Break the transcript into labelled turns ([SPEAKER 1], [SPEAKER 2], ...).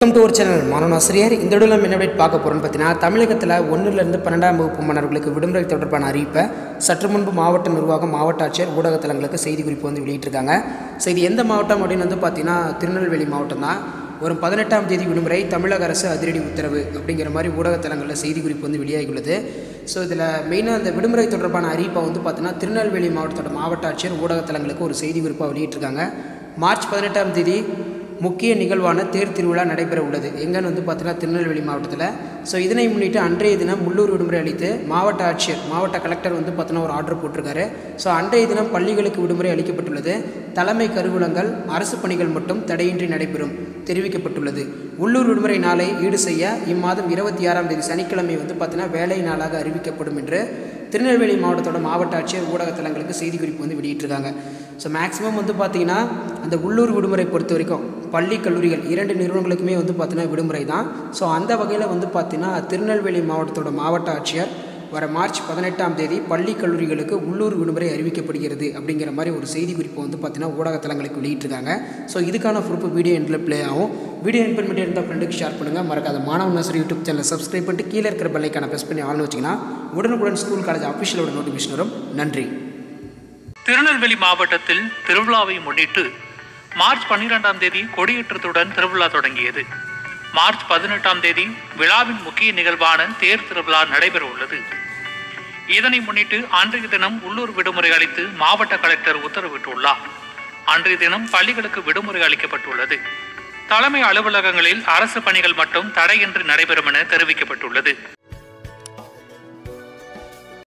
[SPEAKER 1] welcome to ஒரு channel மாணவன் ஆசிரியர் இந்த வீடியோவில் நம்ம என்ன update பார்க்க போகிறோம்னு பார்த்தீங்கன்னா தமிழகத்தில் ஒன்றிலிருந்து பன்னெண்டாம் வகுப்பு மாணவர்களுக்கு விடுமுறை தொடர்பான அறிவிப்பை சற்று முன்பு மாவட்ட நிர்வாகம் மாவட்ட ஆட்சியர் ஊடகத்தலங்களுக்கு செய்தி குறிப்பு வந்து வெளியிட்டிருக்காங்க ஸோ இது எந்த மாவட்டம் அப்படின்னு வந்து பார்த்தீங்கன்னா திருநெல்வேலி மாவட்டம் தான் வரும் பதினெட்டாம் தேதி விடுமுறை தமிழக அரசு அதிரடி உத்தரவு அப்படிங்கிற மாதிரி ஊடகத்தலங்களில் செய்தி குறிப்பு வந்து வெளியாகியுள்ளது ஸோ இதில் மெயினாக அந்த விடுமுறை தொடர்பான அறிவிப்பை வந்து பார்த்தீங்கன்னா திருநெல்வேலி மாவட்டத்தோட மாவட்ட ஆட்சியர் ஊடகத்தலங்களுக்கு ஒரு செய்தி குறிப்பாக வெளியிட்டிருக்காங்க மார்ச் பதினெட்டாம் தேதி முக்கிய நிகழ்வான தேர் திருவிழா நடைபெற உள்ளது எங்கன்னு வந்து பார்த்தீங்கன்னா திருநெல்வேலி மாவட்டத்தில் ஸோ இதனை முன்னிட்டு அன்றைய தினம் உள்ளூர் விடுமுறை அளித்து மாவட்ட ஆட்சியர் மாவட்ட கலெக்டர் வந்து பார்த்தீங்கன்னா ஒரு ஆர்டர் போட்டிருக்காரு ஸோ அன்றைய தினம் பள்ளிகளுக்கு விடுமுறை அளிக்கப்பட்டுள்ளது தலைமை கருவூலங்கள் அரசு பணிகள் மட்டும் தடையின்றி நடைபெறும் தெரிவிக்கப்பட்டுள்ளது உள்ளூர் விடுமுறை நாளை ஈடு செய்ய இம்மாதம் இருபத்தி ஆறாம் தேதி சனிக்கிழமை வந்து பார்த்தீங்கன்னா வேலை நாளாக அறிவிக்கப்படும் என்று திருநெல்வேலி மாவட்டத்தோட மாவட்ட ஆட்சியர் ஊடகத்தலங்களுக்கு செய்தி குறிப்பு வந்து வெளியிட்டிருக்காங்க ஸோ மேக்ஸிமம் வந்து பார்த்தீங்கன்னா அந்த உள்ளூர் விடுமுறை பொறுத்த வரைக்கும் பள்ளி கல்லூரிகள் இரண்டு நிறுவனங்களுக்குமே வந்து பார்த்தீங்கன்னா விடுமுறை தான் ஸோ அந்த வகையில் வந்து பார்த்தீங்கன்னா திருநெல்வேலி மாவட்டத்தோட மாவட்ட ஆட்சியர் வர மார்ச் பதினெட்டாம் தேதி பள்ளி கல்லூரிகளுக்கு உள்ளூர் விடுமுறை அறிவிக்கப்படுகிறது அப்படிங்கிற மாதிரி ஒரு செய்தி குறிப்பு வந்து பார்த்தீங்கன்னா ஊடகத்தலங்களுக்கு வெளியிட்டிருக்காங்க ஸோ இதுக்கான ப்ரூஃப் வீடியோ எண்டில் ப்ளே ஆகும் வீடியோ இன்ஃபர்மேட்டிவ் இருந்தால் ஃப்ரெண்டுக்கு ஷேர் பண்ணுங்கள் மறக்காத மாணவ நர்சரி யூடியூப் சேனலை சப்ஸ்கிரைப் பண்ணிட்டு கீழே இருக்கிற பெல்லைக்கான ப்ரெஸ் பண்ணி ஆள்னு வச்சிங்கன்னா உடனுக்குடன் ஸ்கூல் காலேஜ் அஃபிஷியலோட நோட்டிஃபிகேஷன் வரும் நன்றி
[SPEAKER 2] திருநெல்வேலி மாவட்டத்தில் திருவிழாவை முன்னிட்டு மார்ச் பன்னிரெண்டாம் தேதி கொடியேற்றத்துடன் திருவிழா தொடங்கியது மார்ச் பதினெட்டாம் தேதி விழாவின் முக்கிய நிகழ்வான தேர் திருவிழா நடைபெற உள்ளது இதனை முன்னிட்டு அன்றைய தினம் உள்ளூர் விடுமுறை அளித்து மாவட்ட கலெக்டர் உத்தரவிட்டுள்ளார் அன்றைய தினம் பள்ளிகளுக்கு விடுமுறை அளிக்கப்பட்டுள்ளது தலைமை அலுவலகங்களில் அரசு பணிகள் மட்டும் தடையின்றி நடைபெறும் என தெரிவிக்கப்பட்டுள்ளது